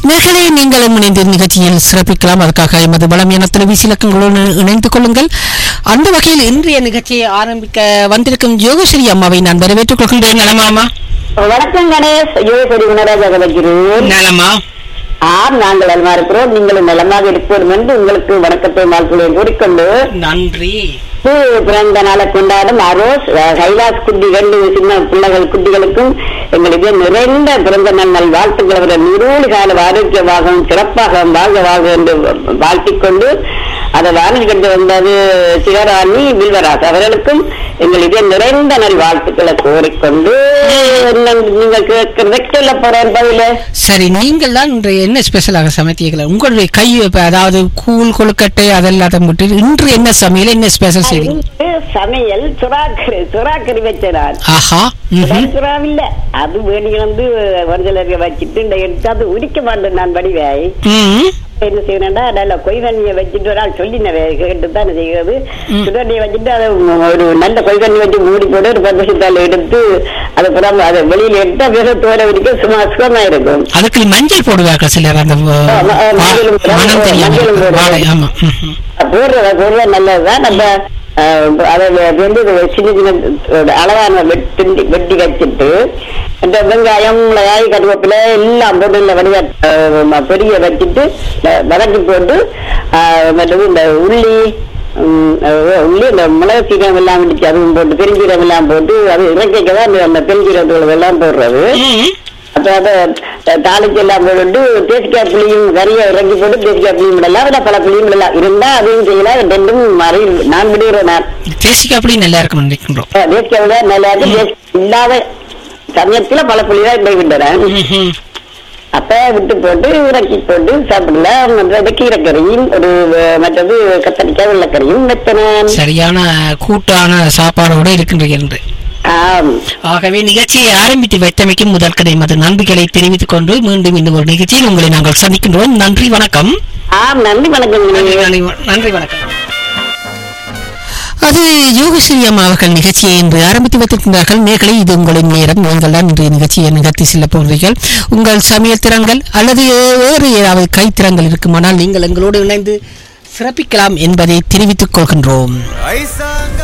நேர்களே நீங்களும் இணைந்து நிகழ்ச்சியில் சிறப்பிக்கலாம் அதுக்காக எமது வளமையான தொலைபேசி இலக்கங்களோடு இணைந்து கொள்ளுங்கள் அந்த வகையில் இன்றைய நிகழ்ச்சியை ஆரம்பிக்க வந்திருக்கும் யோகஸ்ரீ அம்மாவை நான் வரவேற்றுக் கொள்கின்றேன் நலமாமா வணக்கம் கணேஷ் யோகசரி குணராஜா கதைக்கிறேன் நலமா ஆம் நாங்கள் நலமா இருக்கிறோம் நீங்களும் நலமாக இருப்போம் என்று உங்களுக்கு வணக்கத்தை வாழ்க்கையை கூறிக்கொண்டு நன்றி பூ பிறந்த நாளை கொண்டாடும் அரோஸ் அஹ், கைலாஸ் குட்டி ரெண்டு சின்ன பிள்ளைகள் குட்டிகளுக்கும் எங்களுக்கு நிறைந்த பிறந்த நாள் நல் வாழ்த்துக்கள் அவர்கள் நூறு கால ஆரோக்கியமாகவும் சிறப்பாக வாழ்க வாழ்க என்று வாழ்த்திக் கொண்டு அதை வானில் கண்டு வந்தது சிவராணி வில்வராஜ் அவர்களுக்கும் எங்களுடைய நிறைந்த நல் வாழ்த்துக்களை கோரிக்கொண்டு என்ன நீங்கள் கேட்கிறத சொல்ல போறேன் பதில சரி நீங்கள் தான் இன்றைய என்ன ஸ்பெஷலாக சமைத்தீர்கள் உங்களுடைய கை இப்ப அதாவது கூழ் கொழுக்கட்டை அதெல்லாம் விட்டு இன்று என்ன சமையல் என்ன ஸ்பெஷல் செய்தீங்க இன்று சமையல் சுறாக்கறி சுறாக்கறி வச்சதான் ஆஹா ம்ஹும். சுறாவில்ல அது வேணி வந்து வஞ்சலரிய வச்சுட்டு இந்த எடுத்து அது உரிக்க மாட்டேன் நான் வடிவாய் ம் என்ன செய்யணும்னா நல்ல கொய்வண்ணியை வச்சுட்டு ஒரு ஆள் சொல்லினவே கேட்டு தான் செய்கிறது ம். சுடண்ணியை வச்சுட்டு அதை ஒரு நல்ல கொய்வண்ணி வச்சு மூடி போட்டு ஒரு பத்து வருஷத்தால் எடுத்து அதை புறம் அதை வெளியில எடுத்து அப்படியே தோற வரைக்கும் சும்மா சுகமா இருக்கும் அதுக்கு மஞ்சள் போடுவார்கள் சிலர் அந்த அஹ், ஆமா, ஆ, மஞ்சளும் வா- மனம் தெரியாம மஞ்சளும் போடுவாங்க. வாழை ஆமா ம்ஹும். போடுறத போடுறது நல்லதுதான் நம்ம அஹ், அதை வந்து இது சின்ன சின்ன ஒரு அளவான வெட்டி வெட்டி வச்சுட்டு இந்த வெங்காயம் மிளகாய் கருவேப்பிலை எல்லாம் போட்டு இந்த வடிவ அஹ், பெரிய வச்சுட்டு அஹ், வதக்கி போட்டு அஹ், மற்றது இந்த உள்ளி உம், அஹ், உள்ளி இந்த மிளகு சீரகம் எல்லாம் இடிச்சு அதுவும் போட்டு பெருஞ்சீரகம் எல்லாம் போட்டு அது இறக்கைக்கு தான் அந்த- அந்த பெருஞ்சீரகத்தோடு எல்லாம் போடுறது ம். அப்ப அதை தாளிச்சு எல்லாம் போட்டு தேசிக்காய் புளியும் கறியை இறக்கி போட்டு தேசிக்காய் புளியும் விடலாம் இல்லை பல புளியும் விடலாம் இருந்தா அதையும் செய்யலாம் ரெண்டும் மாறி நான் விடுகிறேன் நான் தேசிக்காய் அப்படி நல்லா இருக்கும் நினைக்கின்றோம் அஹ் தேசிக்காய் விட நல்லா இருக்கு தேசிக்காய் இல்லாத சமயத்துல பல புளி தான் போய் விட்டுறேன் ம்ஹும். அப்ப விட்டு போட்டு இறக்கி போட்டு சாப்பிடலாம் மற்றது கீரைக்கறியும் ஒரு அஹ், மற்றது கத்தரிக்காய் வெள்ளக்கறியும் வெத்தனேன் சரியான கூட்டான சாப்பாடோட இருக்கின்றீர்கள் என்று ஆம் ஆகவே நிகழ்ச்சியை ஆரம்பித்து வைத்தமைக்கும் முதல் கதை மது நன்றிகளை தெரிவித்துக் கொண்டு மீண்டும் இந்த ஒரு நிகழ்ச்சியில் உங்களை நாங்கள் சந்திக்கின்றோம் நன்றி வணக்கம் ஆம் நன்றி வணக்கம் நன்றி நன்றி வ- நன்றி வணக்கம் அது யோகஸ்ரீ அம்மா அவர்கள் நிகழ்ச்சியை இன்று ஆரம்பித்து வைத்திருக்கின்றார்கள் நேர்களை இது உங்களின் நேரம் நீங்கள் தான் இன்றைய நிகழ்ச்சியை நிகழ்த்தி செல்ல போகிறீர்கள் உங்கள் சமையல் திறன்கள் அல்லது வேறு ஏதாவது கைத்திறன்கள் இருக்குமானால் நீங்கள் எங்களோடு இணைந்து சிறப்பிக்கலாம் என்பதை தெரிவித்துக் கொள்கின்றோம் ஐசா